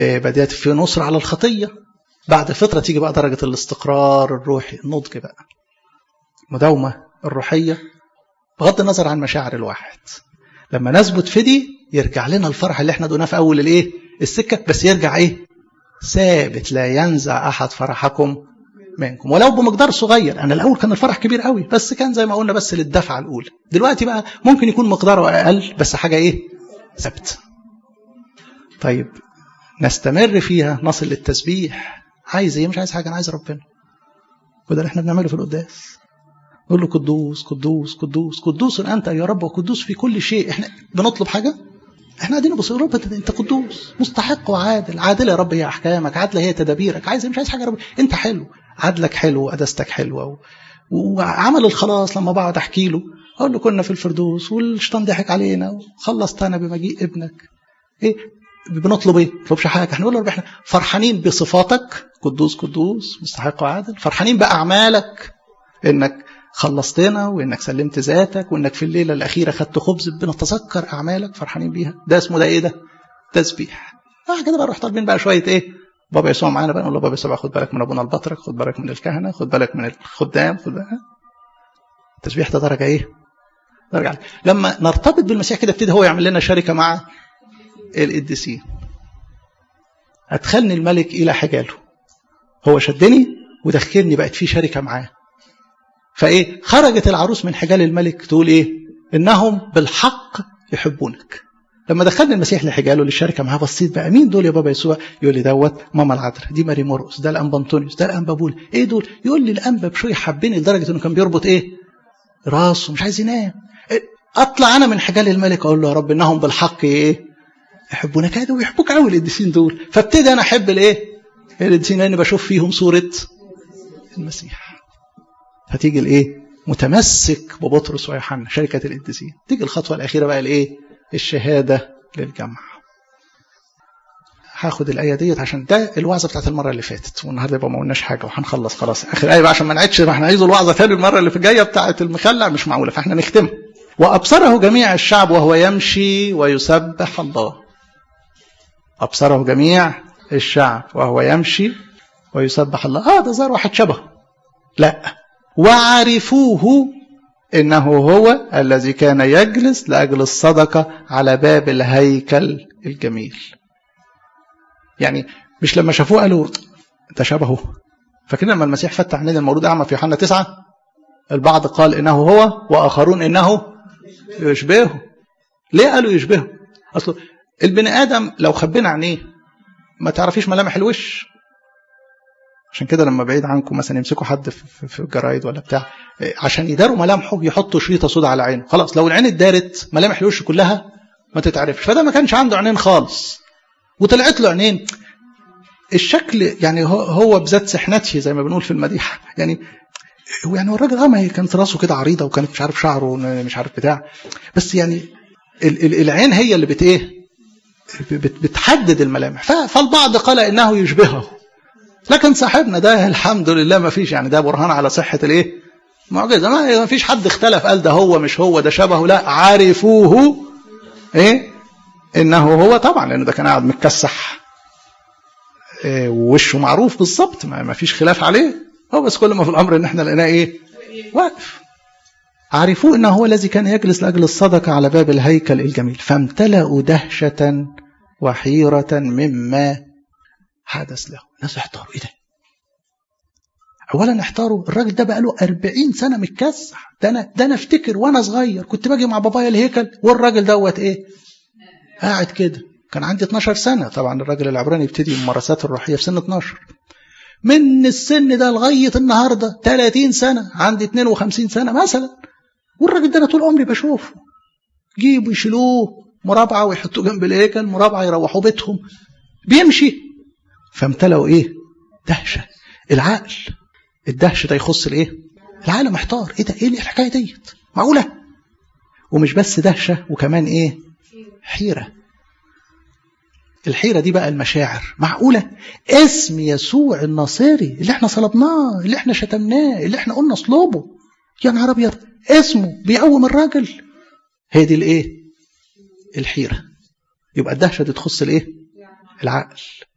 بدأت في نصر على الخطية بعد فترة تيجي بقى درجة الاستقرار الروحي النضج بقى مداومة الروحية بغض النظر عن مشاعر الواحد لما نثبت في دي يرجع لنا الفرح اللي احنا دوناه في اول الايه السكه بس يرجع ايه ثابت لا ينزع احد فرحكم منكم ولو بمقدار صغير انا الاول كان الفرح كبير قوي بس كان زي ما قلنا بس للدفعه الاولى دلوقتي بقى ممكن يكون مقداره اقل بس حاجه ايه ثابته طيب نستمر فيها نصل للتسبيح عايز ايه مش عايز حاجه انا عايز ربنا وده اللي احنا بنعمله في القداس نقول له قدوس قدوس قدوس قدوس انت يا رب وقدوس في كل شيء احنا بنطلب حاجه احنا قاعدين نبص رب انت قدوس مستحق وعادل عادل يا رب هي احكامك عادله هي تدابيرك عايز مش عايز حاجه يا رب انت حلو عدلك حلو وقداستك حلوه و... وعمل الخلاص لما بقعد احكي له اقول له كنا في الفردوس والشيطان ضحك علينا وخلصتنا بمجيء ابنك ايه بنطلب ايه؟ ما نطلبش حاجه احنا بنقول له احنا فرحانين بصفاتك قدوس قدوس مستحق وعادل فرحانين باعمالك انك خلصتنا وانك سلمت ذاتك وانك في الليله الاخيره خدت خبز بنتذكر اعمالك فرحانين بيها ده اسمه ده ايه ده تسبيح اه كده بقى نروح طالبين بقى شويه ايه بابا يسوع معانا بقى نقول له بابا يسوع خد بالك من ابونا البطرك خد بالك من الكهنه خد بالك من الخدام خد بالك التسبيح ده درجه ايه درجه عليك. لما نرتبط بالمسيح كده ابتدي هو يعمل لنا شركه مع القديسين ادخلني الملك الى حجاله هو شدني ودخلني بقت في شركه معاه فايه خرجت العروس من حجال الملك تقول ايه انهم بالحق يحبونك لما دخلنا المسيح لحجاله للشركه معاه بصيت بقى مين دول يا بابا يسوع يقول لي دوت ماما العذراء دي ماري مرقس ده الانبا انطونيوس ده الانبا بول ايه دول يقول لي الانبا بشوي حبني لدرجه انه كان بيربط ايه راسه مش عايز ينام إيه؟ اطلع انا من حجال الملك اقول له يا رب انهم بالحق ايه يحبونك هذا ويحبوك قوي القديسين دول فابتدي انا احب الايه القديسين لاني بشوف فيهم صوره المسيح فتيجي الايه متمسك ببطرس ويوحنا شركه القديسين تيجي الخطوه الاخيره بقى الايه الشهاده للجمع هاخد الايه ديت عشان ده الوعظه بتاعت المره اللي فاتت والنهارده يبقى ما قلناش حاجه وهنخلص خلاص اخر ايه بقى عشان ما نعيدش ما احنا عايزوا الوعظه تاني المره اللي في الجايه بتاعت المخلع مش معقوله فاحنا نختمها وابصره جميع الشعب وهو يمشي ويسبح الله ابصره جميع الشعب وهو يمشي ويسبح الله اه ده ظهر واحد شبهه لا وعرفوه انه هو الذي كان يجلس لاجل الصدقه على باب الهيكل الجميل يعني مش لما شافوه قالوا ده شبهه فاكرين لما المسيح فتح عينين المولود اعمى في يوحنا تسعة البعض قال انه هو واخرون انه يشبهه ليه قالوا يشبهه اصله البني ادم لو خبينا عينيه ما تعرفيش ملامح الوش عشان كده لما بعيد عنكم مثلا يمسكوا حد في الجرايد ولا بتاع عشان يداروا ملامحه يحطوا شريطه سوداء على عينه خلاص لو العين اتدارت ملامح الوش كلها ما تتعرفش فده ما كانش عنده عينين خالص وطلعت له عينين الشكل يعني هو بذات سحنته زي ما بنقول في المديحه يعني هو يعني الراجل اه ما هي كانت راسه كده عريضه وكانت مش عارف شعره مش عارف بتاع بس يعني العين هي اللي بت ايه بتحدد الملامح فالبعض قال انه يشبهه لكن صاحبنا ده الحمد لله ما فيش يعني ده برهان على صحة الايه معجزة ما فيش حد اختلف قال ده هو مش هو ده شبهه لا عرفوه ايه انه هو طبعا لانه ده كان قاعد متكسح إيه ووشه معروف بالظبط ما فيش خلاف عليه هو بس كل ما في الامر ان احنا لقيناه ايه واقف عرفوه انه هو الذي كان يجلس لاجل الصدقه على باب الهيكل الجميل فامتلأوا دهشة وحيرة مما حدث له الناس احتاروا ايه ده اولا احتاروا الراجل ده بقى له 40 سنه متكسح ده انا ده انا افتكر وانا صغير كنت باجي مع بابايا الهيكل والراجل دوت ايه قاعد كده كان عندي 12 سنه طبعا الراجل العبراني يبتدي الممارسات الروحيه في سن 12 من السن ده لغايه النهارده 30 سنه عندي 52 سنه مثلا والراجل ده انا طول عمري بشوفه جيبوا يشيلوه مرابعه ويحطوه جنب الهيكل مرابعه يروحوا بيتهم بيمشي فامتلأوا ايه دهشة العقل الدهشة ده يخص الايه العقل محتار ايه ده ايه الحكاية ديت معقولة ومش بس دهشة وكمان ايه حيرة الحيرة دي بقى المشاعر معقولة اسم يسوع الناصري اللي احنا صلبناه اللي احنا شتمناه اللي احنا قلنا اصلبه يا نهار ابيض اسمه بيقوم الراجل هي دي الايه الحيرة يبقى الدهشة دي تخص الايه العقل